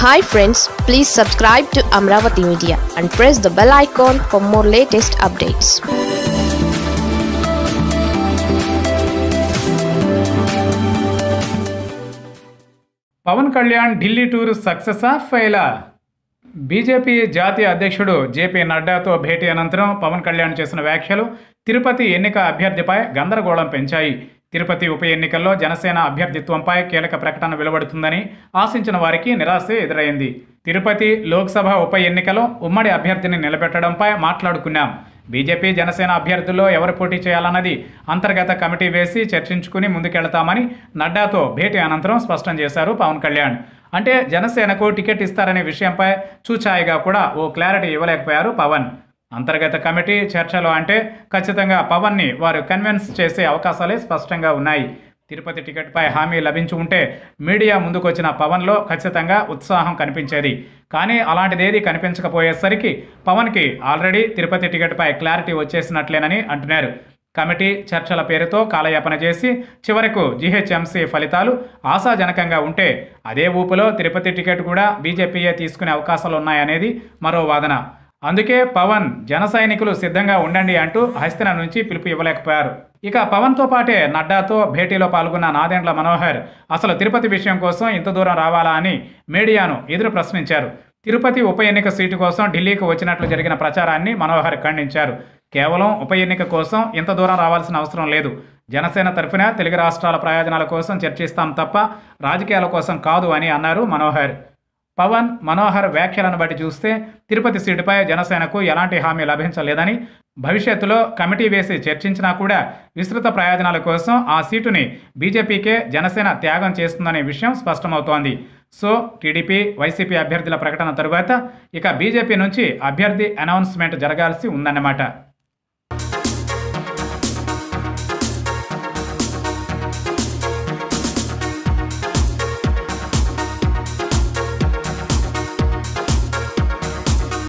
hi friends please subscribe to Amaravati media and press the bell icon for more latest updates Pawan Kalyan Delhi tour సక్సెసా ఫెయిలా BJP జాతీయ అధ్యక్షుడు JP నడ్డాతో భేటీ అనంతరం పవన్ కళ్యాణ్ చేసిన వ్యాఖ్యలు తిరుపతి ఎన్నిక అభ్యర్థిపై గందరగోళం పెంచాయి తిరుపతి ఉప ఎన్నికల్లో జనసేన అభ్యర్థిత్వంపై కీలక ప్రకటన వెలువడుతుందని ఆశించిన వారికి నిరాశే ఎదురైంది తిరుపతి లోక్సభ ఉప ఎన్నికలో ఉమ్మడి అభ్యర్థిని నిలబెట్టడంపై మాట్లాడుకున్నాం బీజేపీ జనసేన అభ్యర్థుల్లో ఎవరు పోటీ చేయాలన్నది అంతర్గత కమిటీ వేసి చర్చించుకుని ముందుకెళ్తామని నడ్డాతో భేటీ అనంతరం స్పష్టం చేశారు పవన్ కళ్యాణ్ అంటే జనసేనకు టికెట్ ఇస్తారనే విషయంపై చూచాయిగా కూడా ఓ క్లారిటీ ఇవ్వలేకపోయారు పవన్ అంతర్గత కమిటీ చర్చలు అంటే ఖచ్చితంగా పవన్ని వారు కన్విన్స్ చేసే అవకాశాలే స్పష్టంగా ఉన్నాయి తిరుపతి టికెట్పై హామీ లభించి ఉంటే మీడియా ముందుకొచ్చిన పవన్లో ఖచ్చితంగా ఉత్సాహం కనిపించేది కానీ అలాంటిదేది కనిపించకపోయేసరికి పవన్కి ఆల్రెడీ తిరుపతి టికెట్పై క్లారిటీ వచ్చేసినట్లేనని అంటున్నారు కమిటీ చర్చల పేరుతో కాలయాపన చేసి చివరకు జీహెచ్ఎంసీ ఫలితాలు ఆశాజనకంగా ఉంటే అదే ఊపులో తిరుపతి టికెట్ కూడా బీజేపీయే తీసుకునే అవకాశాలు ఉన్నాయనేది మరో వాదన అందుకే పవన్ జన సైనికులు సిద్ధంగా ఉండండి అంటూ హస్తిన నుంచి పిలుపు ఇవ్వలేకపోయారు ఇక పవన్తో పాటే నడ్డాతో భేటీలో పాల్గొన్న నాదెండ్ల మనోహర్ అసలు తిరుపతి విషయం కోసం ఇంత దూరం రావాలా అని మీడియాను ఎదురు ప్రశ్నించారు తిరుపతి ఉప ఎన్నిక సీటు కోసం ఢిల్లీకి వచ్చినట్లు జరిగిన ప్రచారాన్ని మనోహర్ ఖండించారు కేవలం ఉప ఎన్నిక కోసం ఇంత దూరం రావాల్సిన అవసరం లేదు జనసేన తరఫున తెలుగు రాష్ట్రాల ప్రయోజనాల కోసం చర్చిస్తాం తప్ప రాజకీయాల కోసం కాదు అని అన్నారు మనోహర్ పవన్ మనోహర్ వ్యాఖ్యలను బట్టి చూస్తే తిరుపతి సీటుపై జనసేనకు ఎలాంటి హామీ లభించలేదని భవిష్యత్తులో కమిటీ వేసి చర్చించినా కూడా విస్తృత ప్రయోజనాల కోసం ఆ సీటుని బీజేపీకే జనసేన త్యాగం చేస్తుందనే విషయం స్పష్టమవుతోంది సో టీడీపీ వైసీపీ అభ్యర్థుల ప్రకటన తరువాత ఇక బీజేపీ నుంచి అభ్యర్థి అనౌన్స్మెంట్ జరగాల్సి ఉందన్నమాట